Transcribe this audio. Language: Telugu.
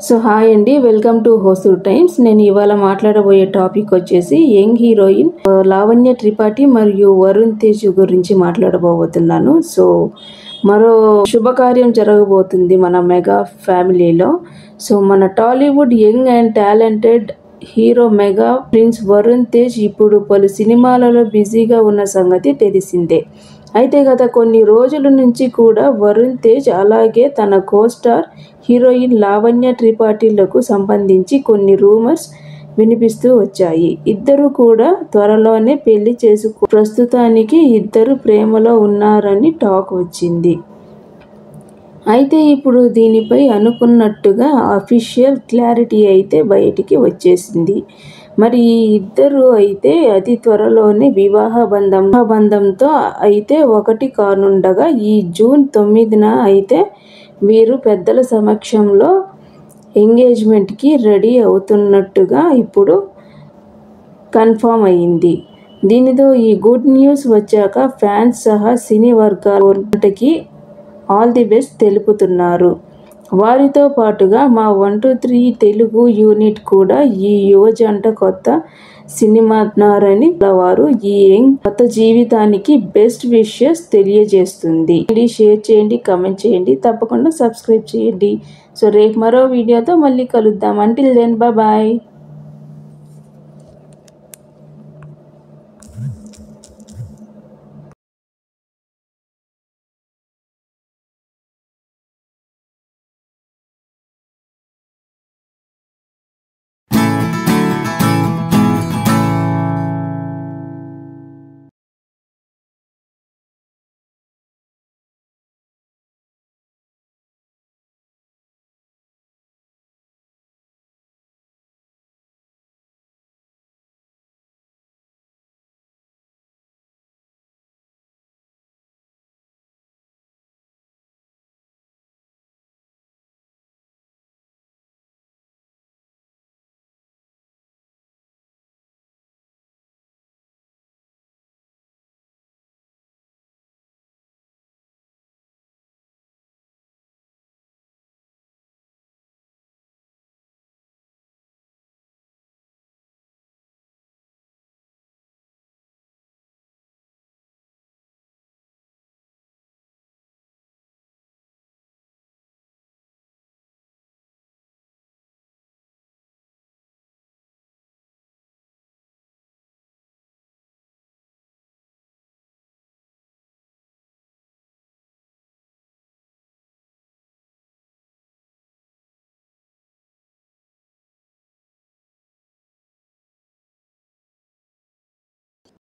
సో హాయ్ అండి వెల్కమ్ టు హోసూర్ టైమ్స్ నేను ఇవాళ మాట్లాడబోయే టాపిక్ వచ్చేసి యంగ్ హీరోయిన్ ఆ, లావణ్య త్రిపాఠి మరియు వరుణ్ తేజ్ గురించి మాట్లాడబోతున్నాను సో మరో శుభకార్యం జరగబోతుంది మన మెగా ఫ్యామిలీలో సో మన Tollywood young and talented hero mega prince Varun Tej ఇప్పుడు పలు సినిమాలలో బిజీగా ఉన్న సంగతి తెలిసిందే అయితే గత కొన్ని రోజుల నుంచి కూడా వరుణ్ తేజ్ అలాగే తన కోస్టార్ హీరోయిన్ లావణ్య త్రిపాఠిలకు సంబంధించి కొన్ని రూమర్స్ వినిపిస్తూ వచ్చాయి ఇద్దరు కూడా త్వరలోనే పెళ్లి చేసుకో ప్రస్తుతానికి ఇద్దరు ప్రేమలో ఉన్నారని టాక్ వచ్చింది అయితే ఇప్పుడు దీనిపై అనుకున్నట్టుగా అఫీషియల్ క్లారిటీ అయితే బయటికి వచ్చేసింది మరి ఈ ఇద్దరు అయితే అతి త్వరలోనే వివాహ బంధం బంధంతో అయితే ఒకటి కానుండగా ఈ జూన్ తొమ్మిదిన అయితే వీరు పెద్దల సమక్షంలో ఎంగేజ్మెంట్కి రెడీ అవుతున్నట్టుగా ఇప్పుడు కన్ఫామ్ అయింది దీనితో ఈ గుడ్ న్యూస్ వచ్చాక ఫ్యాన్స్ సహా సినీ వర్గాలకి ఆల్ ది బెస్ట్ తెలుపుతున్నారు వారితో పాటుగా మా one two three Telugu unit కూడా ఈ యువ జంట కొత్త సినిమా నారని వారు ఈ యంగ్ కొత్త జీవితానికి బెస్ట్ విషెస్ తెలియజేస్తుంది షేర్ చేయండి కమెంట్ చేయండి తప్పకుండా సబ్స్క్రైబ్ చేయండి సో రేపు మరో వీడియోతో మళ్ళీ కలుద్దాం అంటిల్ దెన్ బాయ్